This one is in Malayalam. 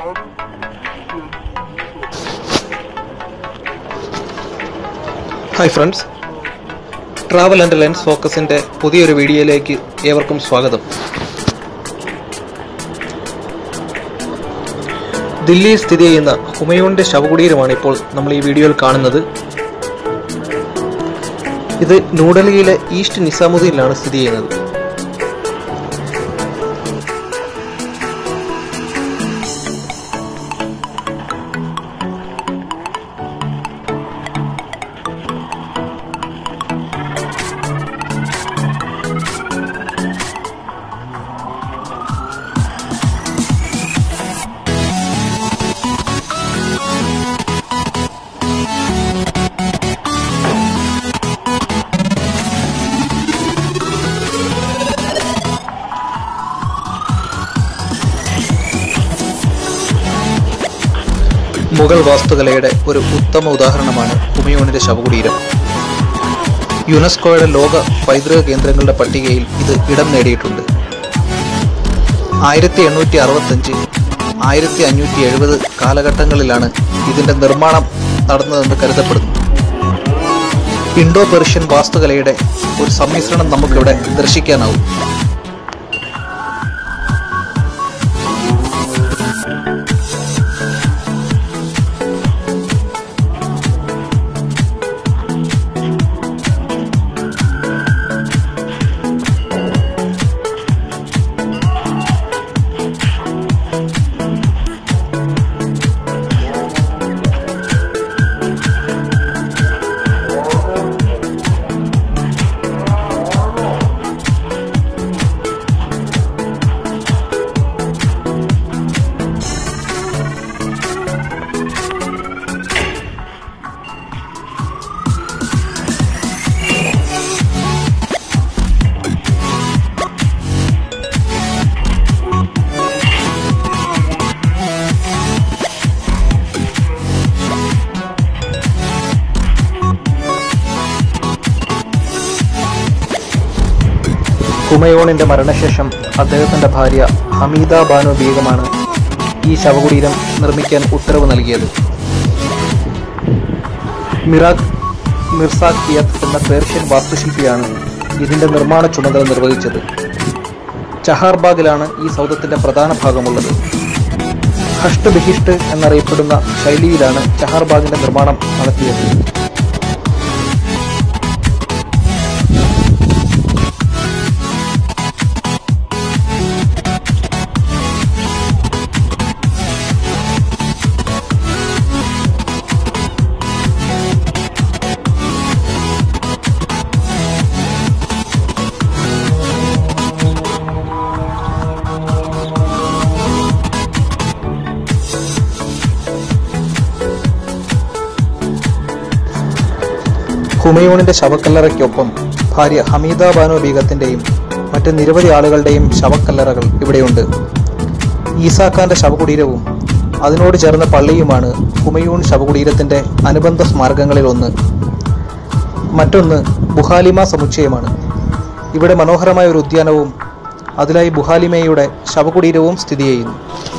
hi friends travel and lens ഫോക്കസിൻ്റെ പുതിയൊരു വീഡിയോയിലേക്ക് ഏവർക്കും സ്വാഗതം ദില്ലിയിൽ സ്ഥിതി ചെയ്യുന്ന ഹുമയൂണിൻ്റെ ശവകുടീരമാണ് ഇപ്പോൾ നമ്മൾ ഈ വീഡിയോയിൽ കാണുന്നത് ഇത് ന്യൂഡൽഹിയിലെ ഈസ്റ്റ് നിസാമുദ്ദീനിലാണ് സ്ഥിതി ചെയ്യുന്നത് മുഗൾ വാസ്തുകലയുടെ ഒരു ഉത്തമ ഉദാഹരണമാണ് ഹുമയൂണിന്റെ ശവകുടീരം യുനെസ്കോയുടെ ലോക പൈതൃക കേന്ദ്രങ്ങളുടെ പട്ടികയിൽ ഇത് ഇടം നേടിയിട്ടുണ്ട് ആയിരത്തി എണ്ണൂറ്റി അറുപത്തഞ്ച് ആയിരത്തി അഞ്ഞൂറ്റി എഴുപത് കാലഘട്ടങ്ങളിലാണ് ഇതിന്റെ നിർമ്മാണം നടന്നതെന്ന് കരുതപ്പെടുന്നു ഇൻഡോ പെർഷ്യൻ വാസ്തുകലയുടെ ഒരു സമ്മിശ്രണം നമുക്കിവിടെ ദർശിക്കാനാവും ഹുമയൂണിന്റെ മരണശേഷം അദ്ദേഹത്തിന്റെ ഭാര്യ ഹമീദ ബാനു ബീഗമാണ് ഈ ശവകുടീരം നിർമ്മിക്കാൻ ഉത്തരവ് നൽകിയത് മിറാഖ് മിർസാഖിയത് എന്ന പേർഷ്യൻ വാസ്തുശില്പിയാണ് ഇതിന്റെ നിർമ്മാണ ചുമതല നിർവഹിച്ചത് ചഹാർബാഗിലാണ് ഈ സൗധത്തിന്റെ പ്രധാന ഭാഗമുള്ളത് ഹഷ്ട് ബിഹിഷ്ട് എന്നറിയപ്പെടുന്ന ശൈലിയിലാണ് ചഹാർബാഗിന്റെ നിർമ്മാണം നടത്തിയത് ഹുമയൂണിന്റെ ശവക്കല്ലറയ്ക്കൊപ്പം ഭാര്യ ഹമീദ ബാനു ബീഗത്തിന്റെയും മറ്റ് നിരവധി ആളുകളുടെയും ശവക്കല്ലറകൾ ഇവിടെയുണ്ട് ഈസാഖാന്റെ ശവകുടീരവും അതിനോട് ചേർന്ന പള്ളിയുമാണ് ഹുമയൂൺ ശവകുടീരത്തിന്റെ അനുബന്ധ സ്മാരകങ്ങളിൽ ഒന്ന് മറ്റൊന്ന് ബുഹാലിമ സമുച്ചയമാണ് ഇവിടെ മനോഹരമായ ഒരു ഉദ്യാനവും അതിലായി ബുഹാലിമയുടെ ശവകുടീരവും സ്ഥിതി ചെയ്യുന്നു